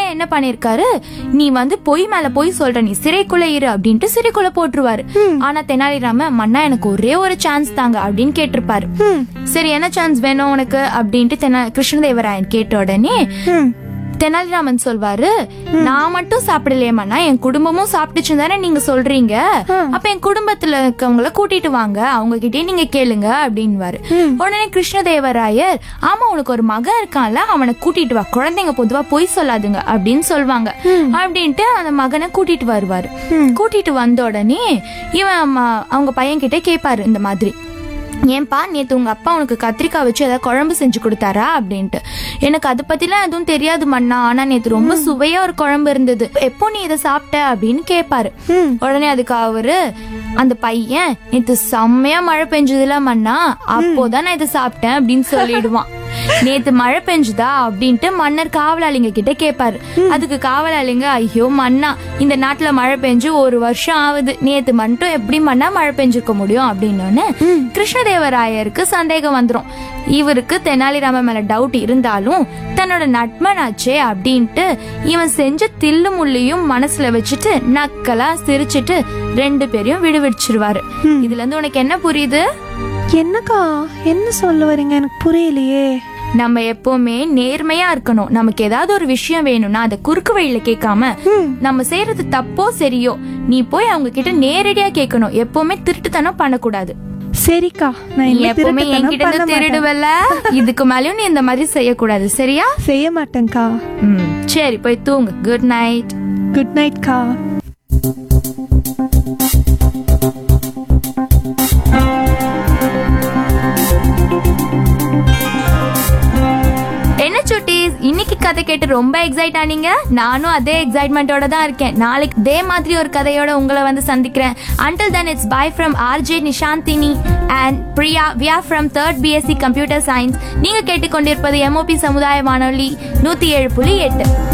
என்ன பண்ணிருக்காரு நீ வந்து பொய் மேல பொய் சொல்ற நீ சிறைக்குள்ள இரு அப்படின்ட்டு சிறைக்குள்ள போட்டுருவாரு ஆனா தெனாலிராம மன்னா எனக்கு ஒரே ஒரு சான்ஸ் தாங்க அப்படின்னு கேட்டிருப்பாரு சரி என்ன சான்ஸ் வேணும் உனக்கு அப்படின்ட்டு தெனா கிருஷ்ணதேவராயன் கேட்ட உடனே ம் தெனாலிராமன் சொல்வாரு நான் மட்டும் சாப்பிடலையேமாண்ணா என் குடும்பமும் சாப்பிட்டுச்சுன்னு தானே நீங்க சொல்றீங்க அப்ப என் குடும்பத்துல இருக்கவங்கள கூட்டிட்டு வாங்க அவங்க கிட்டே நீங்க கேளுங்க அப்படின்வாரு உடனே கிருஷ்ணதேவராயர் ஆமா உனக்கு ஒரு மகன் இருக்கான்ல அவனை கூட்டிட்டு வா குழந்தைங்க பொதுவா பொய் சொல்லாதுங்க அப்படின்னு சொல்லுவாங்க அப்படின்ட்டு அந்த மகனை கூட்டிட்டு வருவாரு கூட்டிட்டு வந்த உடனே இவன் ம- அவங்க பையன் கிட்ட கேட்பாரு இந்த மாதிரி ஏன்பா நேத்து உங்க அப்பா உனக்கு கத்திரிக்காய் வச்சு ஏதாவது குழம்பு செஞ்சு கொடுத்தாரா அப்படின்ட்டு எனக்கு அதை பத்திலாம் எதுவும் தெரியாது மண்ணா ஆனா நேத்து ரொம்ப சுவையா ஒரு குழம்பு இருந்தது எப்போ நீ இதை சாப்பிட்ட அப்படின்னு கேட்பாரு உடனே அதுக்கு அவரு அந்த பையன் நேத்து செம்மையா மழை பெஞ்சதுல மண்ணா அப்போதான் நான் இதை சாப்பிட்டேன் அப்படின்னு சொல்லிடுவான் நேத்து மழை பெஞ்சுதா அப்படின்ட்டு மன்னர் காவலாளிங்க கிட்ட கேட்பாரு அதுக்கு காவலாளிங்க ஐயோ மன்னா இந்த நாட்டுல மழை பெஞ்சு ஒரு வருஷம் ஆகுது நேத்து மட்டும் எப்படி மண்ணா மழை பெஞ்சிருக்க முடியும் அப்படின்னு கிருஷ்ணதேவராயருக்கு சந்தேகம் வந்துரும் இவருக்கு தெனாலிராமன் மேல டவுட் இருந்தாலும் தன்னோட நட்பனாச்சே அப்படின்ட்டு இவன் செஞ்ச தில்லு முள்ளையும் மனசுல வச்சுட்டு நக்கலா சிரிச்சிட்டு ரெண்டு பேரையும் விடுவிச்சிருவாரு இதுல இருந்து உனக்கு என்ன புரியுது என்னக்கா என்ன சொல்ல வரீங்க எனக்கு புரியலையே நம்ம எப்பவுமே நேர்மையா இருக்கணும் நமக்கு ஏதாவது ஒரு விஷயம் வேணும்னா அதை குறுக்கு வழியில கேட்காம நம்ம செய்யறது தப்போ சரியோ நீ போய் அவங்க கிட்ட நேரடியா கேட்கணும் எப்பவுமே திருட்டுத்தனம் பண்ணக்கூடாது சரிக்கா நான் நீ இனிமே எப்பவுமே திருட்டுத்தனம் என்கிட்ட பண்ண இருந்து மாட்டேன். திருடுவல்ல இதுக்கு மேலயும் நீ இந்த மாதிரி செய்யக்கூடாது சரியா செய்ய மாட்டேன்க்கா ம் சரி போய் தூங்கு குட் நைட் குட் நைட்க்கா என்ன சுட்டீஸ் இன்னைக்கு கதை கேட்டு ரொம்ப எக்ஸைட் ஆனீங்க நானும் அதே எக்ஸைட்மெண்ட்டோட தான் இருக்கேன் நாளைக்கு இதே மாதிரி ஒரு கதையோட உங்களை வந்து சந்திக்கிறேன் until then it's bye from RJ Nishanthini and Priya வியா from third BSc computer science நீங்க கேட்டுக்கொண்டிருப்பது எம்ஓபி சமுதாய வானொலி நூத்தி ஏழு புள்ளி எட்டு